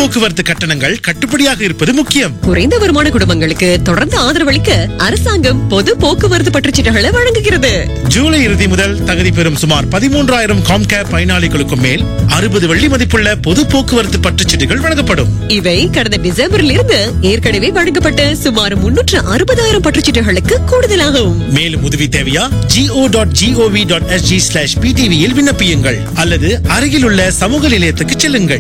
போக்குவரத்து கட்டணங்கள் கட்டுப்படியாக இருப்பது முக்கியம் குறைந்த வருமான குடும்பங்களுக்கு தொடர்ந்து ஆதரவளிக்க அரசாங்கம் பொது போக்குவரத்து பற்றுச்சீட்டுகளை வழங்குகிறது ஜூலை இறுதி முதல் தகுதி பெறும் சுமார் பதிமூன்றாயிரம் காம்கேர் பயனாளிகளுக்கும் மேல் அறுபது வெள்ளி மதிப்புள்ள பொது போக்குவரத்து பற்றுச்சீட்டுகள் வழங்கப்படும் இவை கடந்த டிசம்பரில் இருந்து ஏற்கனவே வழங்கப்பட்ட சுமார் முன்னூற்று அறுபதாயிரம் பற்றுச்சீட்டுகளுக்கு கூடுதலாகும் மேலும் உதவி தேவையா go dot gov dot sg slash பிடிவியில் விண்ணப்பியுங்கள் அல்லது அருகிலுள்ள சமூக நிலையத்துக்கு செல்லுங்கள்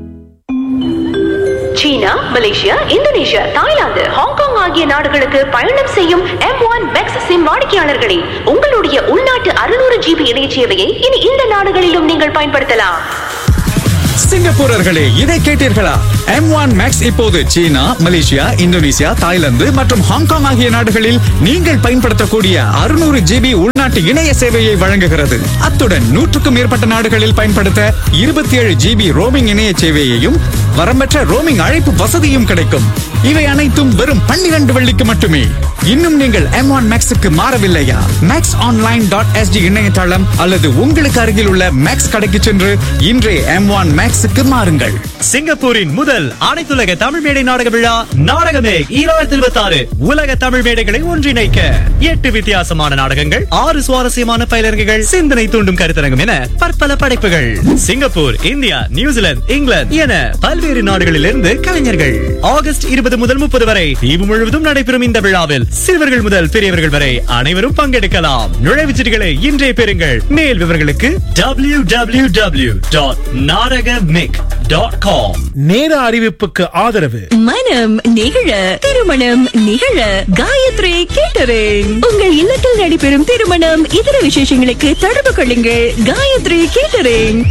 சீனா மலேசியா இந்தோனேஷியா தாய்லாந்து ஹாங்காங் ஆகிய நாடுகளுக்கு பயணம் செய்யும் எம் ஒன் மேக்ஸ் சிம் வாடிக்கையாளர்களே உங்களுடைய உள்நாட்டு அறுநூறு ஜிபி இணைய சேவையை இனி இந்த நாடுகளிலும் நீங்கள் பயன்படுத்தலாம் சிங்கப்பூரர்களே இதை கேட்டீர்களா எம் ஒன் மேக்ஸ் இப்போது சீனா மலேசியா இந்தோனேசியா தாய்லாந்து மற்றும் ஹாங்காங் ஆகிய நாடுகளில் நீங்கள் பயன்படுத்தக்கூடிய அறுநூறு ஜிபி உள்நாட்டு இணைய சேவையை வழங்குகிறது அத்துடன் நூற்றுக்கும் மேற்பட்ட நாடுகளில் பயன்படுத்த இருபத்தி ஏழு ஜிபி ரோமிங் இணைய சேவையையும் வரம்பற்ற ரோமிங் அழைப்பு வசதியும் கிடைக்கும் இவை அனைத்தும் வெறும் பன்னிரண்டு வெள்ளிக்கு மட்டுமே இன்னும் நீங்கள் எம் ஒன் மேக்ஸுக்கு மாறவில்லையா மேக்ஸ் ஆன்லைன் டாட் எஸ்டி இணையதளம் அல்லது உங்களுக்கு அருகில் உள்ள மேக்ஸ் கடைக்கு சென்று இன்றே எம் ஒன் மேக்ஸுக்கு மாறுங்கள் சிங்கப்பூரின் முதல் அனைத்துலக தமிழ் மேடை நாடக விழா நாடகமே ஈராயிரத்தி இருபத்தி ஆறு உலக தமிழ் மேடைகளை ஒன்றிணைக்க எட்டு வித்தியாசமான நாடகங்கள் ஆறு சுவாரஸ்யமான பயிலரங்குகள் சிந்தனை தூண்டும் கருத்தரங்கம் என பற்பல படைப்புகள் சிங்கப்பூர் இந்தியா நியூசிலாந்து இங்கிலாந்து என பல்வேறு நாடுகளிலிருந்து கலைஞர்கள் ஆகஸ்ட் இருபது முதல் முப்பது வரை தீவு முழுவதும் நடைபெறும் இந்த விழாவில் சிறுவர்கள் முதல் பெரியவர்கள் வரை அனைவரும் பங்கெடுக்கலாம் நுழைவுச் சீட்டுகளை இன்றே பெறுங்கள் மேல் விவரங்களுக்கு டபிள்யூ டபிள்யூ டபிள்யூ டாட் நாடகமிக் டாட் காம் நேர அறிவிப்புக்கு ஆதரவு மனம் நிகழ திருமணம் நிகழ காயத்ரி கேட்டரிங் உங்கள் இல்லத்தில் நடைபெறும் திருமணம் இதர விசேஷங்களுக்கு தொடர்பு கொள்ளுங்கள் காயத்ரி கேட்டரிங்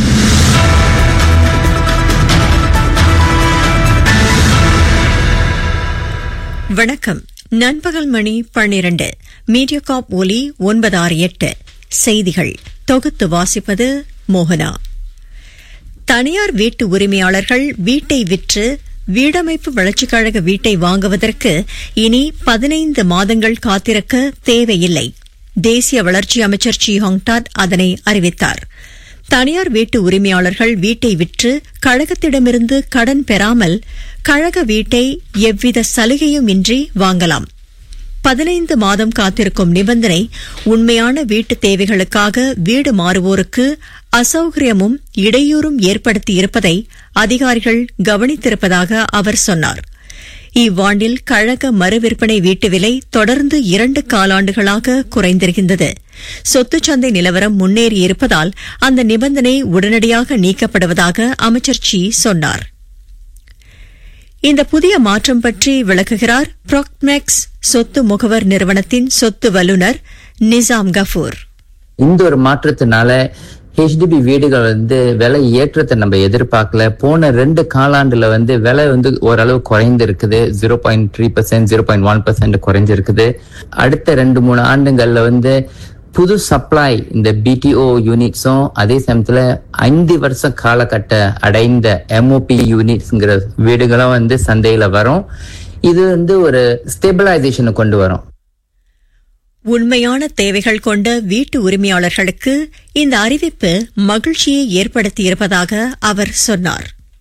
வணக்கம் நண்பகல் மணி பன்னிரண்டு மீடியாகாப் ஒலி ஒன்பது ஆறு எட்டு செய்திகள் தொகுத்து வாசிப்பது மோகனா தனியார் வீட்டு உரிமையாளர்கள் வீட்டை விற்று வீடமைப்பு வளர்ச்சிக் கழக வீட்டை வாங்குவதற்கு இனி பதினைந்து மாதங்கள் காத்திருக்க தேவையில்லை தேசிய வளர்ச்சி அமைச்சர் சி ஹாங்டாட் அதனை அறிவித்தார் தனியார் வீட்டு உரிமையாளர்கள் வீட்டை விற்று கழகத்திடமிருந்து கடன் பெறாமல் கழக வீட்டை எவ்வித சலுகையும் இன்றி வாங்கலாம் பதினைந்து மாதம் காத்திருக்கும் நிபந்தனை உண்மையான வீட்டு தேவைகளுக்காக வீடு மாறுவோருக்கு அசௌகரியமும் இடையூறும் ஏற்படுத்தி இருப்பதை அதிகாரிகள் கவனித்திருப்பதாக அவர் சொன்னார் இவ்வாண்டில் கழக மறுவிற்பனை வீட்டு விலை தொடர்ந்து இரண்டு காலாண்டுகளாக குறைந்திருக்கின்றது சொத்துச் சந்தை நிலவரம் முன்னேறியிருப்பதால் அந்த நிபந்தனை உடனடியாக நீக்கப்படுவதாக அமைச்சர் சி சொன்னார் இந்த புதிய மாற்றம் பற்றி விளக்குகிறார் ப்ராக்மேக்ஸ் சொத்து முகவர் நிறுவனத்தின் சொத்து வல்லுநர் நிசாம் கஃபூர் இந்த ஒரு மாற்றத்தினால ஹெச்டிபி வீடுகள் வந்து விலை ஏற்றத்தை நம்ம எதிர்பார்க்கல போன ரெண்டு காலாண்டுல வந்து விலை வந்து ஓரளவு குறைந்து இருக்குது zero point three percent zero point one percent குறைஞ்சிருக்குது அடுத்த ரெண்டு மூணு ஆண்டுகள்ல வந்து புது சப்ளை இந்த பிடிஓ யூனிட்ஸும் அதே சமயத்துல ஐந்து வருஷம் காலகட்ட அடைந்த எம்ஓபி யூனிட்ஸ்ங்கிற வீடுகளும் வந்து சந்தையில வரும் இது வந்து ஒரு ஸ்டெபிலைசேஷனை கொண்டு வரும் உண்மையான தேவைகள் கொண்ட வீட்டு உரிமையாளர்களுக்கு இந்த அறிவிப்பு மகிழ்ச்சியை ஏற்படுத்தியிருப்பதாக அவர் சொன்னார்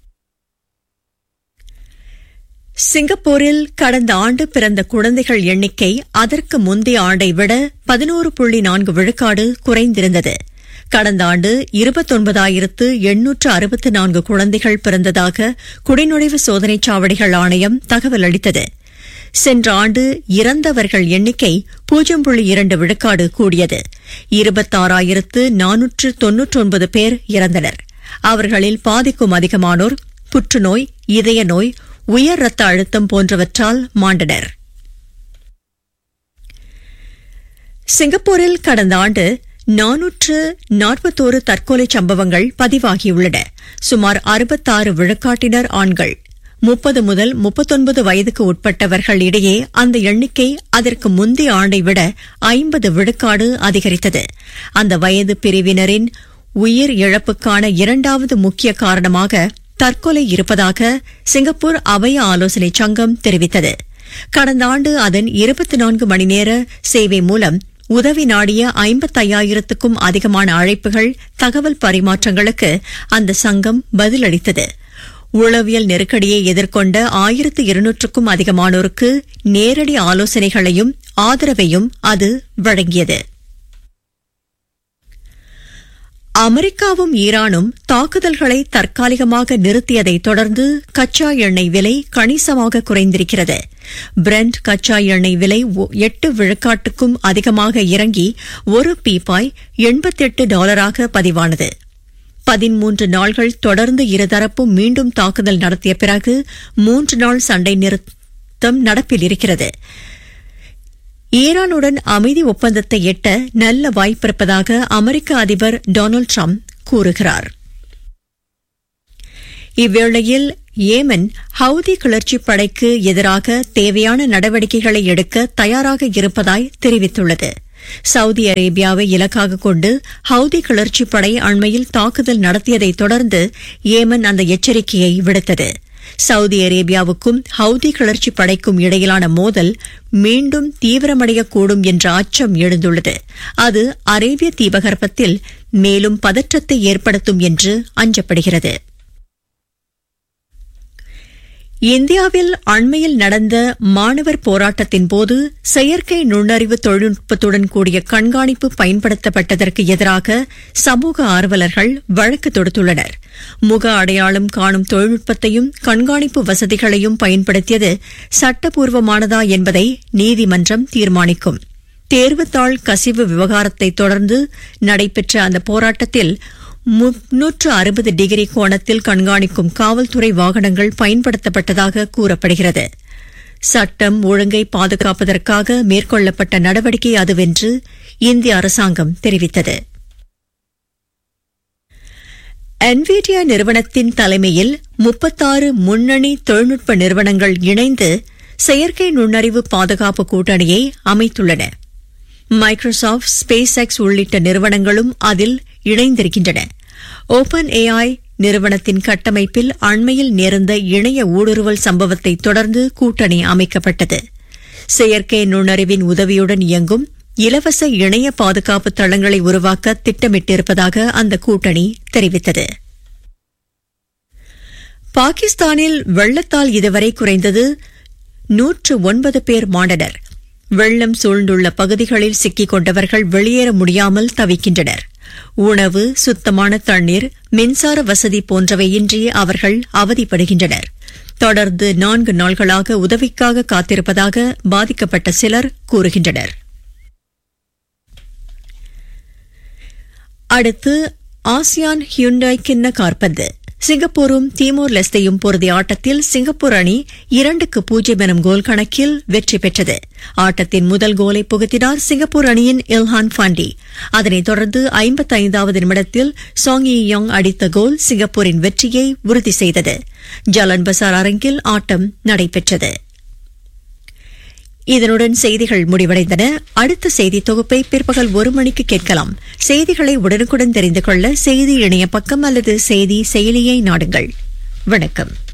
சிங்கப்பூரில் கடந்த ஆண்டு பிறந்த குழந்தைகள் எண்ணிக்கை அதற்கு முந்தைய ஆண்டை விட பதினோரு புள்ளி நான்கு விழுக்காடு குறைந்திருந்தது கடந்த ஆண்டு இருபத்தொன்பதாயிரத்து எண்ணூற்று அறுபத்து நான்கு குழந்தைகள் பிறந்ததாக குடிநுழைவு சோதனைச் சாவடிகள் ஆணையம் தகவல் அளித்தது சென்ற ஆண்டு இறந்தவர்கள் எண்ணிக்கை பூஜ்ஜியம் புள்ளி இரண்டு விழுக்காடு கூடியது இருபத்தாறாயிரத்து நானூற்று தொன்னூற்றொன்பது பேர் இறந்தனர் அவர்களில் பாதிக்கும் அதிகமானோர் புற்றுநோய் இதய நோய் உயர் ரத்த அழுத்தம் போன்றவற்றால் மாண்டனர் சிங்கப்பூரில் கடந்த ஆண்டு நானூற்று நாற்பத்தோரு தற்கொலை சம்பவங்கள் பதிவாகியுள்ளன சுமார் அறுபத்தாறு விழுக்காட்டினர் ஆண்கள் முப்பது முதல் முப்பத்தொன்பது வயதுக்கு உட்பட்டவர்கள் இடையே அந்த எண்ணிக்கை அதற்கு முந்தைய ஆண்டை விட ஐம்பது விழுக்காடு அதிகரித்தது அந்த வயது பிரிவினரின் உயிர் இழப்புக்கான இரண்டாவது முக்கிய காரணமாக தற்கொலை இருப்பதாக சிங்கப்பூர் அபய ஆலோசனை சங்கம் தெரிவித்தது கடந்த ஆண்டு அதன் இருபத்தி நான்கு மணி நேர சேவை மூலம் உதவி நாடிய ஐம்பத்தையாயிரத்துக்கும் அதிகமான அழைப்புகள் தகவல் பரிமாற்றங்களுக்கு அந்த சங்கம் பதிலளித்தது உளவியல் நெருக்கடியை எதிர்கொண்ட ஆயிரத்து இருநூற்றுக்கும் அதிகமானோருக்கு நேரடி ஆலோசனைகளையும் ஆதரவையும் அது வழங்கியது அமெரிக்காவும் ஈரானும் தாக்குதல்களை தற்காலிகமாக நிறுத்தியதைத் தொடர்ந்து கச்சா எண்ணெய் விலை கணிசமாக குறைந்திருக்கிறது பிரெண்ட் கச்சா எண்ணெய் விலை ஒ- எட்டு விழுக்காட்டுக்கும் அதிகமாக இறங்கி ஒரு பீப்பாய் எண்பத்தெட்டு டாலராக பதிவானது பதிமூன்று நாள்கள் தொடர்ந்து இருதரப்பும் மீண்டும் தாக்குதல் நடத்திய பிறகு மூன்று நாள் சண்டை நிறுத்தம் நடப்பில் இருக்கிறது ஈரானுடன் அமைதி ஒப்பந்தத்தை எட்ட நல்ல வாய்ப்பிருப்பதாக அமெரிக்க அதிபர் டொனால்டு ட்ரம்ப் கூறுகிறார் இவ்வேளையில் ஏமன் ஹவுதி கிளர்ச்சிப் படைக்கு எதிராக தேவையான நடவடிக்கைகளை எடுக்க தயாராக இருப்பதாய் தெரிவித்துள்ளது சவுதி அரேபியாவை இலக்காக கொண்டு ஹவுதி கிளர்ச்சிப் படை அண்மையில் தாக்குதல் நடத்தியதைத் தொடர்ந்து ஏமன் அந்த எச்சரிக்கையை விடுத்தது சவுதி அரேபியாவுக்கும் ஹவுதி கிளர்ச்சி படைக்கும் இடையிலான மோதல் மீண்டும் தீவிரமடையக்கூடும் என்ற அச்சம் எழுந்துள்ளது அது அரேபிய தீபகற்பத்தில் மேலும் பதற்றத்தை ஏற்படுத்தும் என்று அஞ்சப்படுகிறது இந்தியாவில் அண்மையில் நடந்த மாணவர் போராட்டத்தின் போது செயற்கை நுண்ணறிவு தொழில்நுட்பத்துடன் கூடிய கண்காணிப்பு பயன்படுத்தப்பட்டதற்கு எதிராக சமூக ஆர்வலர்கள் வழக்கு தொடுத்துள்ளனர் முக அடையாளம் காணும் தொழில்நுட்பத்தையும் கண்காணிப்பு வசதிகளையும் பயன்படுத்தியது சட்டப்பூர்வமானதா என்பதை நீதிமன்றம் தீர்மானிக்கும் தேர்வுத்தாள் கசிவு விவகாரத்தை தொடர்ந்து நடைபெற்ற அந்த போராட்டத்தில் முன்னூற்று அறுபது டிகிரி கோணத்தில் கண்காணிக்கும் காவல்துறை வாகனங்கள் பயன்படுத்தப்பட்டதாக கூறப்படுகிறது சட்டம் ஒழுங்கை பாதுகாப்பதற்காக மேற்கொள்ளப்பட்ட நடவடிக்கை அதுவென்று இந்திய அரசாங்கம் தெரிவித்தது என்விடியா நிறுவனத்தின் தலைமையில் முப்பத்தாறு முன்னணி தொழில்நுட்ப நிறுவனங்கள் இணைந்து செயற்கை நுண்ணறிவு பாதுகாப்பு கூட்டணியை அமைத்துள்ளன மைக்ரோசாஃப்ட் ஸ்பேஸ் எக்ஸ் உள்ளிட்ட நிறுவனங்களும் அதில் இணைந்திருக்கின்றன ஓபன் ஏஐ நிறுவனத்தின் கட்டமைப்பில் அண்மையில் நேர்ந்த இணைய ஊடுருவல் சம்பவத்தை தொடர்ந்து கூட்டணி அமைக்கப்பட்டது செயற்கை நுண்ணறிவின் உதவியுடன் இயங்கும் இலவச இணைய பாதுகாப்பு தளங்களை உருவாக்க திட்டமிட்டிருப்பதாக அந்த கூட்டணி தெரிவித்தது பாகிஸ்தானில் வெள்ளத்தால் இதுவரை குறைந்தது நூற்று ஒன்பது பேர் மாண்டனர் வெள்ளம் சூழ்ந்துள்ள பகுதிகளில் சிக்கிக் கொண்டவர்கள் வெளியேற முடியாமல் தவிக்கின்றனர் உணவு சுத்தமான தண்ணீர் மின்சார வசதி போன்றவையின்றி அவர்கள் அவதிப்படுகின்றனர் தொடர்ந்து நான்கு நாள்களாக உதவிக்காக காத்திருப்பதாக பாதிக்கப்பட்ட சிலர் கூறுகின்றனர் அடுத்து ஆசியான் ஹியுண்டாய் கிண்ண கார்பந்து சிங்கப்பூரும் தீமோர் லெஸ்தையும் பொருதிய ஆட்டத்தில் சிங்கப்பூர் அணி இரண்டுக்கு பூஜ்ஜியம் எனும் கோல் கணக்கில் வெற்றி பெற்றது ஆட்டத்தின் முதல் கோலை புகுத்தினார் சிங்கப்பூர் அணியின் இல்ஹான் பாண்டி அதனைத் தொடர்ந்து ஐம்பத்தைந்தாவது நிமிடத்தில் சாங் யி யோங் அடித்த கோல் சிங்கப்பூரின் வெற்றியை உறுதி செய்தது ஜலன் பசார் அரங்கில் ஆட்டம் நடைபெற்றது இதனுடன் செய்திகள் முடிவடைந்தன அடுத்த செய்தி தொகுப்பை பிற்பகல் ஒரு மணிக்கு கேட்கலாம் செய்திகளை உடனுக்குடன் தெரிந்து கொள்ள செய்தி இணைய பக்கம் அல்லது செய்தி செயலியை நாடுங்கள் வணக்கம்